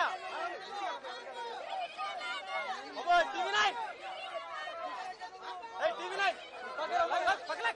అబ్బో TV nine ఏయ్ TV nine పక్కన పక్కన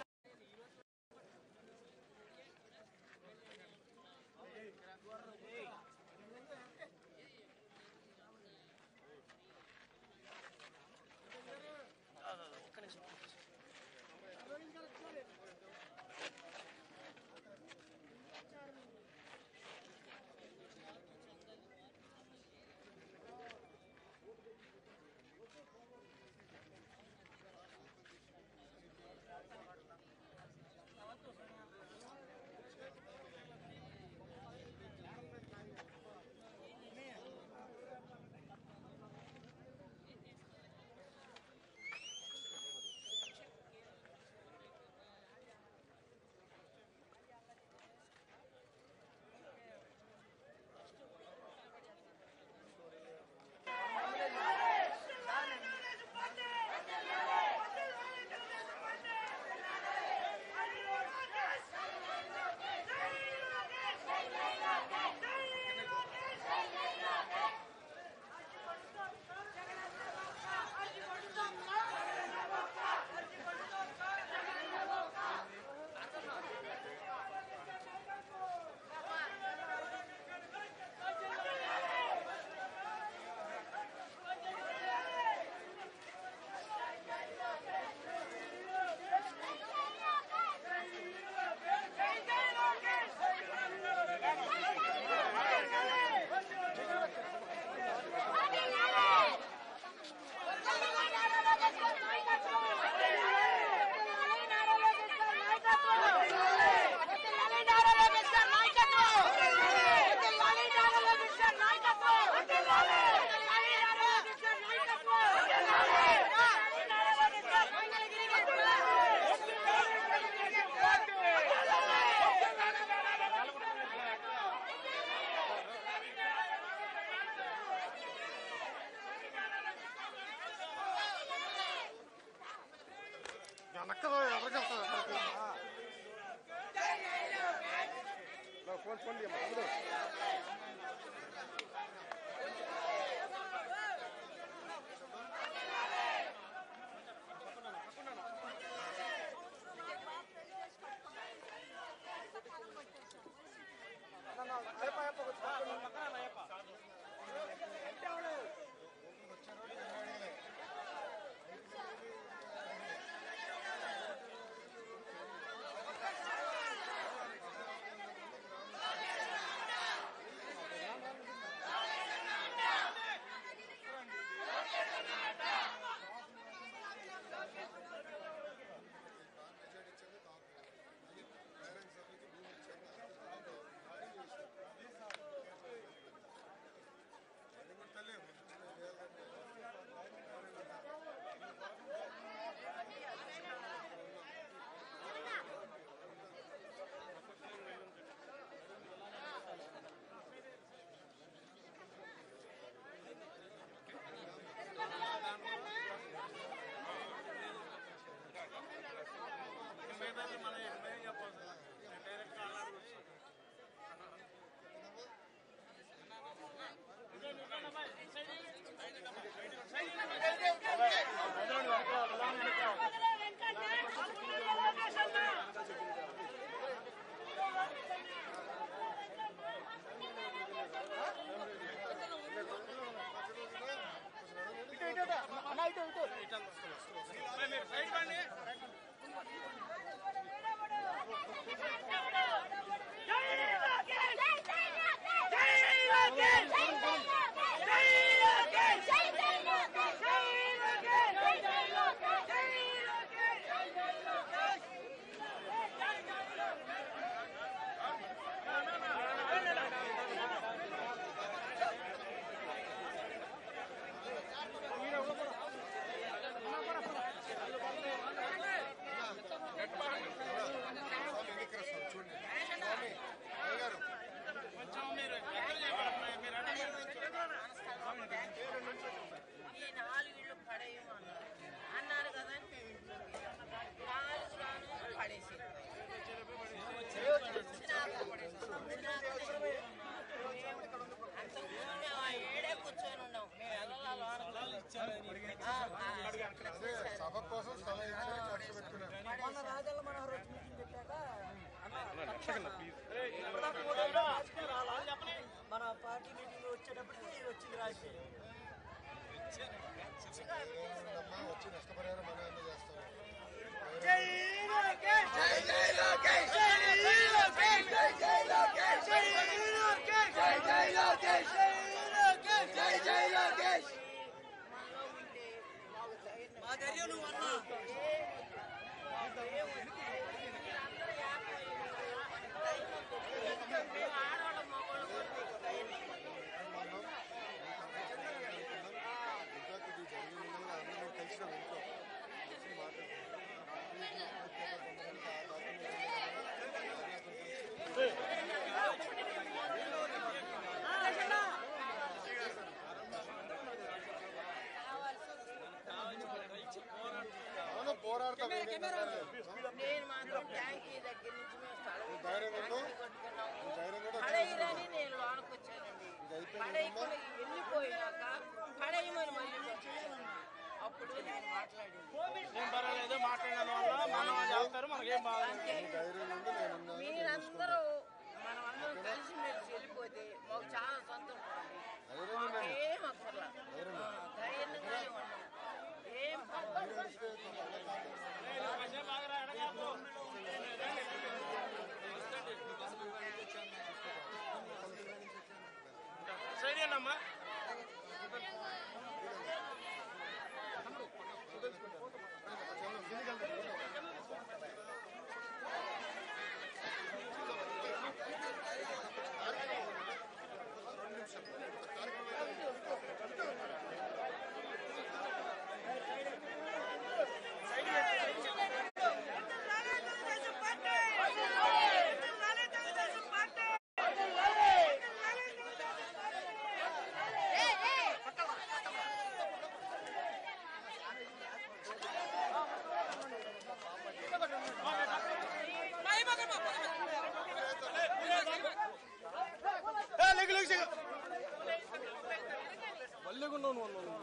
వెనక్కి ఎవరికి వెళ్తుంది ఫోన్ ఫోన్ తీయమ్మా ¡Vamos! కోసం స్థలం ఇచ్చి ఖర్చు పెట్టుకున్నారు మొన్న రాజల్ల మనోహర్ వచ్చి మీటింగ్ పెట్టాక అన్న ఇప్పటిదాకా మూడు ఏళ్ళు రాజకీయం రాలా? మన పార్టీ మీటింగ్ వచ్చేటప్పటికి వచ్చింది రాజకీయం అమ్మా వచ్చి నష్టపరిహారం మనం అందజేస్తాం మా ధైర్యం నువ్వు అన్నా ఇంకా ఇది జరిగిన విధంగా అందరూ కలిసిన ఇంట్లో కలిసి మాట్లాడుకుంటాం పోరాడతాం నేను మాత్రం ట్యాంకీ దగ్గర నుంచి మేము స్థలం ధైర్యం ఉందో కట్టుకున్నాము ధైర్యం కూడా పడేయరని నేను లోనకు వచ్చానండి పడేయకుండా వెళ్ళిపోయాక పడేయమని మళ్ళీ వచ్చాను. అప్పుడు నేను మాట్లాడింది ఏం పర్వాలేదు మాట్లాడిన వల్ల మనం చేస్తారు మనకేం బాధ అంతే ధైర్యం ఉండి నేనున్నాను మీరందరూ మనం అందరం కలిసి మెలిసి వెళ్ళిపోతే మాకు చాలా సంతోషం అండి ధైర్యం ఉండండి మాకేం అక్కర్లా ఆ, ధైర్యంగానే ఉన్నాం ఏం పర్వాలేదు. సైడ్ అమ్మా మళ్ళీ ఉన్నావు నువ్వు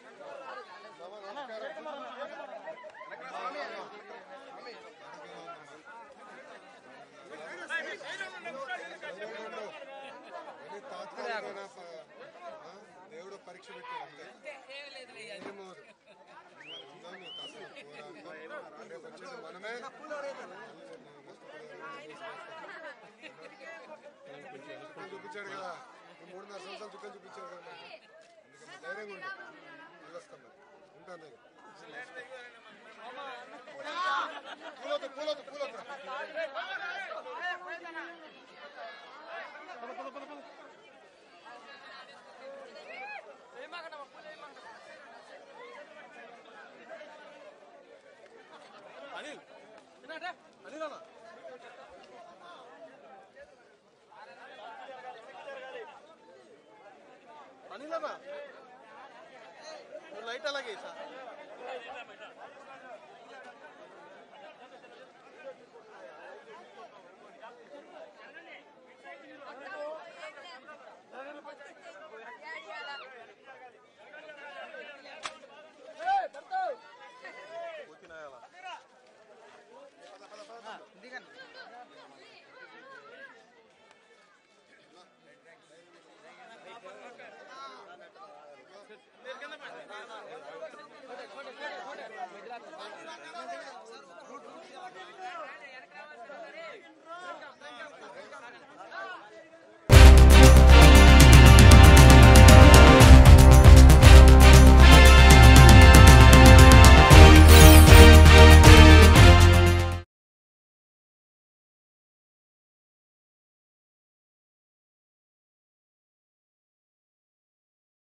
ఇది తాత్కాలికమైన ప- ఆ, దేవుడు పరీక్ష పెట్టాడు అంతే ఏమో. ఉందా నీ కష్టం, పోరాటం. రేపు వచ్చేది మనమే చుక్కలు చూపించాడు కదా ఈ మూడున్నర సంవత్సరాలు చుక్కలు చూపించాడు కదా మనకి. అందుకని ధైర్యంగా ఉండు వెళ్ళొస్తాం మరి. ఉంటాను నేను. పూలొద్దు పూలొద్దు పూలొద్దు అనిల్ తిన్నాటే అనిల్ అన్న అనిల్ అన్న నువ్వు లైట్ అలాగే సార్ ఏ